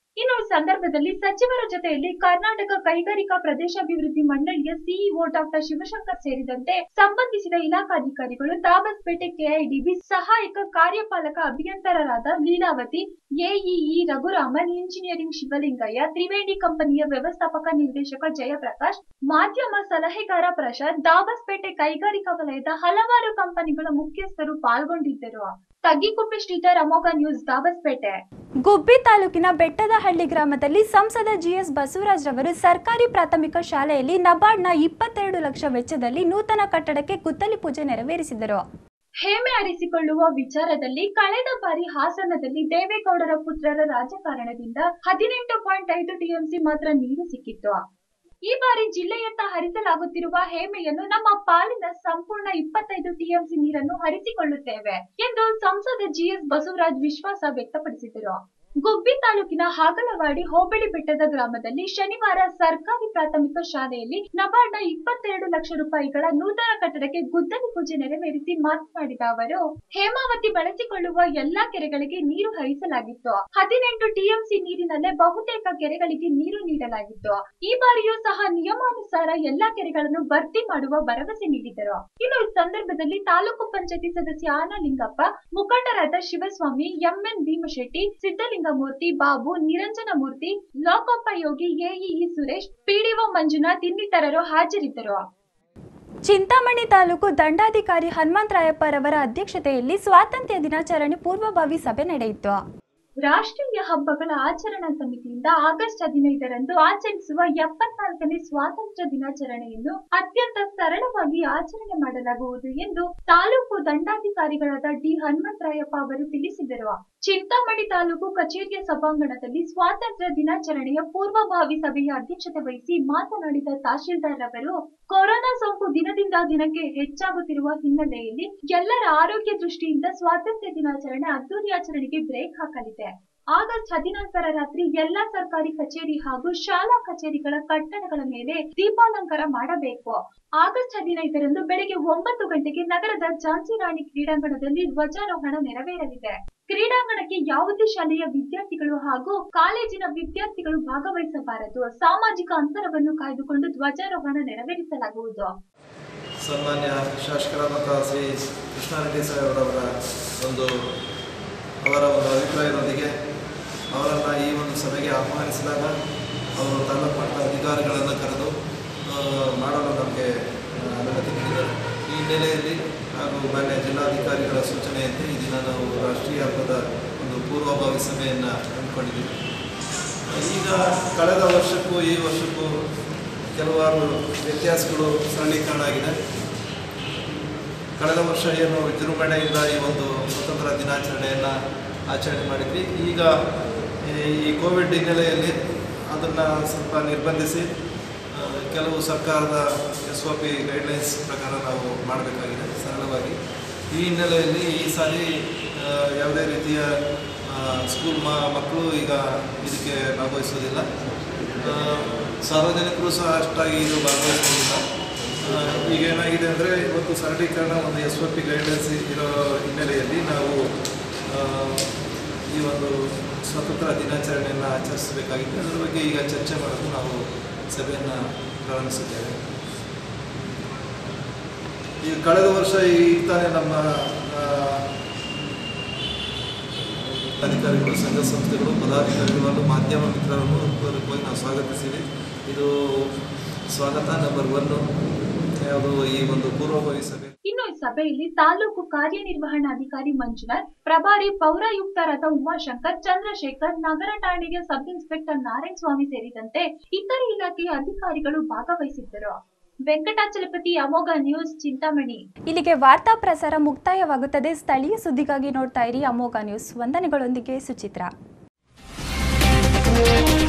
ಇನ್ನು ಈ ಸಂದರ್ಭದಲ್ಲಿ ಸಚಿವರ ಜೊತೆಯಲ್ಲಿ ಕರ್ನಾಟಕ ಕೈಗಾರಿಕಾ ಪ್ರದೇಶಾಭಿವೃದ್ಧಿ ಮಂಡಳಿಯ ಸಿಇಒ ಡಾಕ್ಟರ್ ಶಿವಶಂಕರ್ ಸೇರಿದಂತೆ ಸಂಬಂಧಿಸಿದ ಇಲಾಖಾಧಿಕಾರಿಗಳು ದಾಬಸ್ಪೇಟೆ ಕೆಐಡಿಬಿ ಸಹಾಯಕ ಕಾರ್ಯಪಾಲಕ ಅಭಿಯಂತರರಾದ ಲೀಲಾವತಿ ಎಇಇ ರಘುರಾಮನ್ ಇಂಜಿನಿಯರಿಂಗ್ ಶಿವಲಿಂಗಯ್ಯ ತ್ರಿವೇಣಿ ಕಂಪನಿಯ ವ್ಯವಸ್ಥಾಪಕ ನಿರ್ದೇಶಕ ಜಯಪ್ರಕಾಶ್ ಮಾಧ್ಯಮ ಸಲಹೆಗಾರ ಪ್ರಶಾಂತ್ ದಾಬಸ್ಪೇಟೆ ಕೈಗಾರಿಕಾ ವಲಯದ ಹಲವಾರು ಕಂಪನಿಗಳ ಮುಖ್ಯಸ್ಥರು ಪಾಲ್ಗೊಂಡಿದ್ದರು ತಗ್ಗಿಕುಪ್ಪೆ ಶ್ರೀಧರ್ ಅಮೋಘ ನ್ಯೂಸ್ ದಾಬಸ್ಪೇಟೆ ಗುಬ್ಬಿ ತಾಲೂಕಿನ ಬೆಟ್ಟದಹಳ್ಳಿ ಗ್ರಾಮದಲ್ಲಿ ಸಂಸದ ಜಿಎಸ್ ಬಸವರಾಜ್ ರವರು ಸರ್ಕಾರಿ ಪ್ರಾಥಮಿಕ ಶಾಲೆಯಲ್ಲಿ ನಬಾರ್ಡ್ನ ಇಪ್ಪತ್ತೆರಡು ಲಕ್ಷ ವೆಚ್ಚದಲ್ಲಿ ನೂತನ ಕಟ್ಟಡಕ್ಕೆ ಗುದ್ದಲಿ ಪೂಜೆ ನೆರವೇರಿಸಿದರು ಹೇಮೆ ಅರಿಸಿಕೊಳ್ಳುವ ವಿಚಾರದಲ್ಲಿ ಕಳೆದ ಬಾರಿ ಹಾಸನದಲ್ಲಿ ದೇವೇಗೌಡರ ಪುತ್ರರ ರಾಜಕಾರಣದಿಂದ ಹದಿನೆಂಟು ಪಾಯಿಂಟ್ ಐದು ಟಿಎಂಸಿ ಮಾತ್ರ ನೀರು ಸಿಕ್ಕಿತ್ತು ಈ ಬಾರಿ ಜಿಲ್ಲೆಯತ್ತ ಹರಿಸಲಾಗುತ್ತಿರುವ ಹೇಮೆಯನ್ನು ನಮ್ಮ ಪಾಲಿನ ಸಂಪೂರ್ಣ ಇಪ್ಪತ್ತೈದು ಟಿಎಂಸಿ ನೀರನ್ನು ಹರಿಸಿಕೊಳ್ಳುತ್ತೇವೆ ಎಂದು ಸಂಸದ ಜಿಎಸ್ ಬಸವರಾಜ್ ವಿಶ್ವಾಸ ವ್ಯಕ್ತಪಡಿಸಿದರು ಗುಬ್ಬಿ ತಾಲೂಕಿನ ಹಾಗಲವಾಡಿ ಹೋಬಳಿ ಬೆಟ್ಟದ ಗ್ರಾಮದಲ್ಲಿ ಶನಿವಾರ ಸರ್ಕಾರಿ ಪ್ರಾಥಮಿಕ ಶಾಲೆಯಲ್ಲಿ ನಬಾರ್ಡ್ನ ಇಪ್ಪತ್ತೆರಡು ಲಕ್ಷ ರೂಪಾಯಿಗಳ ನೂತನ ಕಟ್ಟಡಕ್ಕೆ ಗುದ್ದಲಿ ಪೂಜೆ ನೆರವೇರಿಸಿ ಮಾತನಾಡಿದ ಅವರು ಹೇಮಾವತಿ ಬಳಸಿಕೊಳ್ಳುವ ಎಲ್ಲಾ ಕೆರೆಗಳಿಗೆ ನೀರು ಹರಿಸಲಾಗಿತ್ತು ಹದಿನೆಂಟು ಟಿಎಂಸಿ ನೀರಿನಲ್ಲೇ ಬಹುತೇಕ ಕೆರೆಗಳಿಗೆ ನೀರು ನೀಡಲಾಗಿತ್ತು ಈ ಬಾರಿಯೂ ಸಹ ನಿಯಮಾನುಸಾರ ಎಲ್ಲಾ ಕೆರೆಗಳನ್ನು ಭರ್ತಿ ಮಾಡುವ ಭರವಸೆ ನೀಡಿದರು ಇನ್ನು ಈ ಸಂದರ್ಭದಲ್ಲಿ ತಾಲೂಕು ಪಂಚಾಯತಿ ಸದಸ್ಯ ಆನಲಿಂಗಪ್ಪ ಮುಖಂಡರಾದ ಶಿವಸ್ವಾಮಿ ಎಂಎನ್ ಭೀಮಶೆಟ್ಟಿ ಸಿದ್ದಲಿಂಗಮೂರ್ತಿ ಬಾಬು ನಿರಂಜನಮೂರ್ತಿ ಲೋಕೋಪಯೋಗಿ ಎಇಇ ಸುರೇಶ್ ಪಿಡಿಒ ಮಂಜುನಾಥ್ ಇನ್ನಿತರರು ಹಾಜರಿದ್ದರು ಚಿಂತಾಮಣಿ ತಾಲೂಕು ದಂಡಾಧಿಕಾರಿ ಹನುಮಂತರಾಯಪ್ಪರವರ ಅಧ್ಯಕ್ಷತೆಯಲ್ಲಿ ಸ್ವಾತಂತ್ರ್ಯ ದಿನಾಚರಣೆ ಪೂರ್ವಭಾವಿ ಸಭೆ ನಡೆಯಿತು ರಾಷ್ಟ್ರೀಯ ಹಬ್ಬಗಳ ಆಚರಣಾ ಸಮಿತಿಯಿಂದ ಆಗಸ್ಟ್ ಹದಿನೈದರಂದು ಆಚರಿಸುವ ಎಪ್ಪತ್ನಾಲ್ಕನೇ ಸ್ವಾತಂತ್ರ್ಯ ದಿನಾಚರಣೆಯನ್ನು ಅತ್ಯಂತ ಸರಳವಾಗಿ ಆಚರಣೆ ಮಾಡಲಾಗುವುದು ಎಂದು ತಾಲೂಕು ದಂಡಾಧಿಕಾರಿಗಳಾದ ಡಿ ಹನುಮಂತರಾಯಪ್ಪ ಅವರು ತಿಳಿಸಿದರು ಚಿಂತಾಮಣಿ ತಾಲೂಕು ಕಚೇರಿಯ ಸಭಾಂಗಣದಲ್ಲಿ ಸ್ವಾತಂತ್ರ್ಯ ದಿನಾಚರಣೆಯ ಪೂರ್ವಭಾವಿ ಸಭೆಯ ಅಧ್ಯಕ್ಷತೆ ವಹಿಸಿ ಮಾತನಾಡಿದ ತಹಶೀಲ್ದಾರ್ ಅವರು ಕೊರೋನಾ ಸೋಂಕು ದಿನದಿಂದ ದಿನಕ್ಕೆ ಹೆಚ್ಚಾಗುತ್ತಿರುವ ಹಿನ್ನೆಲೆಯಲ್ಲಿ ಎಲ್ಲರ ಆರೋಗ್ಯ ದೃಷ್ಟಿಯಿಂದ ಸ್ವಾತಂತ್ರ್ಯ ದಿನಾಚರಣೆ ಅದ್ದೂರಿ ಆಚರಣೆಗೆ ಬ್ರೇಕ್ ಹಾಕಲಿದೆ ಆಗಸ್ಟ್ ಹದಿನಾಲ್ಕರ ರಾತ್ರಿ ಎಲ್ಲಾ ಸರ್ಕಾರಿ ಕಚೇರಿ ಹಾಗೂ ಶಾಲಾ ಕಚೇರಿಗಳ ಕಟ್ಟಡಗಳ ಮೇಲೆ ದೀಪಾಲಂಕಾರ ಮಾಡಬೇಕು ಆಗಸ್ಟ್ ಹದಿನೈದರಂದು ಬೆಳಗ್ಗೆ ಒಂಬತ್ತು ಗಂಟೆಗೆ ನಗರದ ಝಾನ್ಸಿ ರಾಣಿ ಕ್ರೀಡಾಂಗಣದಲ್ಲಿ ಧ್ವಜಾರೋಹಣ ನೆರವೇರಲಿದೆ ಕ್ರೀಡಾಂಗಣಕ್ಕೆ ಯಾವುದೇ ಶಾಲೆಯ ವಿದ್ಯಾರ್ಥಿಗಳು ಹಾಗೂ ಕಾಲೇಜಿನ ವಿದ್ಯಾರ್ಥಿಗಳು ಭಾಗವಹಿಸಬಾರದು ಸಾಮಾಜಿಕ ಅಂತರವನ್ನು ಕಾಯ್ದುಕೊಂಡು ಧ್ವಜಾರೋಹಣ ನೆರವೇರಿಸಲಾಗುವುದು ಸನ್ಮಾನ್ಯ ಶಾಸಕರಾದಂಥ ಶ್ರೀ ಕೃಷ್ಣಾರೆಡ್ಡಿ ಸಾಹೇಬ್ರವರ ಒಂದು ಅವರ ಒಂದು ಅಭಿಪ್ರಾಯದೊಂದಿಗೆ ಅವರನ್ನು ಈ ಒಂದು ಸಭೆಗೆ ಆಹ್ವಾನಿಸಿದಾಗ ಅವರು ತಾಲೂಕು ಮಟ್ಟದ ಅಧಿಕಾರಿಗಳನ್ನು ಕರೆದು ಆ, ಮಾಡಲು ನಮಗೆ ಆ, ಅನುಮತಿ ನೀಡಿದರು ಈ ಹಿನ್ನೆಲೆಯಲ್ಲಿ ಹಾಗೂ ಮಾನ್ಯ ಜಿಲ್ಲಾಧಿಕಾರಿಗಳ ಸೂಚನೆಯಂತೆ ಈ ದಿನ ನಾವು ರಾಷ್ಟ್ರೀಯ ಹಬ್ಬದ ಒಂದು ಪೂರ್ವಭಾವಿ ಸಭೆಯನ್ನು ಹಮ್ಮಿಕೊಂಡಿದ್ದೀವಿ ಈಗ ಕಳೆದ ವರ್ಷಕ್ಕೂ ಈ ವರ್ಷಕ್ಕೂ ಕೆಲವಾರು ವ್ಯತ್ಯಾಸಗಳು ಸರಳೀಕರಣ ಆಗಿದೆ ಕಳೆದ ವರ್ಷ ಏನು ವಿಜೃಂಭಣೆಯಿಂದ ಈ ಒಂದು ಸ್ವತಂತ್ರ ದಿನಾಚರಣೆಯನ್ನು ಆಚರಣೆ ಮಾಡಿದ್ವಿ ಈಗ ಈ- ಈ ಕೋವಿಡ್ ಹಿನ್ನೆಲೆಯಲ್ಲಿ ಅದನ್ನು ಸ್ವಲ್ಪ ನಿರ್ಬಂಧಿಸಿ ಆ, ಕೆಲವು ಸರ್ಕಾರದ ಎಸ್ ಒ ಪಿ ಗೈಡ್ಲೈನ್ಸ್ ಪ್ರಕಾರ ನಾವು ಮಾಡಬೇಕಾಗಿದೆ ಸರಳವಾಗಿ ಈ ಹಿನ್ನೆಲೆಯಲ್ಲಿ ಈ ಸಾರಿ ಆ, ಯಾವುದೇ ರೀತಿಯ ಆ, ಸ್ಕೂಲ್ ಮ ಮಕ್ಕಳು ಈಗ ಇದಕ್ಕೆ ಭಾಗವಹಿಸೋದಿಲ್ಲ ಆ, ಸಾರ್ವಜನಿಕರು ಸಹ ಅಷ್ಟಾಗಿ ಇದು ಭಾಗವಹಿಸೋದಿಲ್ಲ ಆ, ಈಗ ಏನಾಗಿದೆ ಅಂದರೆ ಇವತ್ತು ಸರಳೀಕರಣ ಒಂದು ಎಸ್ ಒ ಪಿ ಗೈಡ್ಲೈನ್ಸ್ ಇರೋ ಹಿನ್ನೆಲೆಯಲ್ಲಿ ನಾವು ಆ, ಈ ಒಂದು ಸ್ವತಂತ್ರ ದಿನಾಚರಣೆಯನ್ನು ಆಚರಿಸಬೇಕಾಗಿತ್ತು ಅದರ ಬಗ್ಗೆ ಈಗ ಚರ್ಚೆ ಮಾಡಲು ನಾವು ಸಭೆಯನ್ನು ಪ್ರಾರಂಭಿಸಿದ್ದೇವೆ ಈಗ ಕಳೆದ ವರ್ಷ ಈಗ ತಾನೇ ನಮ್ಮ ಆ, ಅಧಿಕಾರಿಗಳು ಸಂಘ ಸಂಸ್ಥೆಗಳು ಪದಾಧಿಕಾರಿಗಳು ಹಾಗೂ ಮಾಧ್ಯಮ ಮಿತ್ರರನ್ನು ಹೃತ್ಪೂರ್ವಕವಾಗಿ ನಾವು ಸ್ವಾಗತಿಸಿವಿ ಇದು ಸ್ವಾಗತ ನಂಬರ್ ಒನ್ನು ಯಾವುದು ಈ ಒಂದು ಪೂರ್ವಭಾವಿ ಸಭೆ ಇನ್ನು ಈ ಸಭೆಯಲ್ಲಿ ತಾಲೂಕು ಕಾರ್ಯನಿರ್ವಹಣಾಧಿಕಾರಿ ಮಂಜುನಾಥ್ ಪ್ರಭಾರಿ ಪೌರಾಯುಕ್ತರಾದ ಉಮಾಶಂಕರ್ ಚಂದ್ರಶೇಖರ್ ನಗರ ಠಾಣೆಗೆ ಸಬ್ ಇನ್ಸ್ಪೆಕ್ಟರ್ ನಾರಾಯಣ ಸ್ವಾಮಿ ಸೇರಿದಂತೆ ಇತರೆ ಇಲಾಖೆಯ ಅಧಿಕಾರಿಗಳು ಭಾಗವಹಿಸಿದ್ದರು ವೆಂಕಟಾಚಲಪತಿ ಅಮೋಘ ನ್ಯೂಸ್ ಚಿಂತಾಮಣಿ ಇಲ್ಲಿಗೆ ವಾರ್ತಾ ಪ್ರಸಾರ ಮುಕ್ತಾಯವಾಗುತ್ತದೆ ಸ್ಥಳೀಯ ಸುದ್ದಿಗಾಗಿ ನೋಡ್ತಾ ಇರಿ ಅಮೋಘ ನ್ಯೂಸ್ ವಂದನೆಗಳೊಂದಿಗೆ ಸುಚಿತ್ರ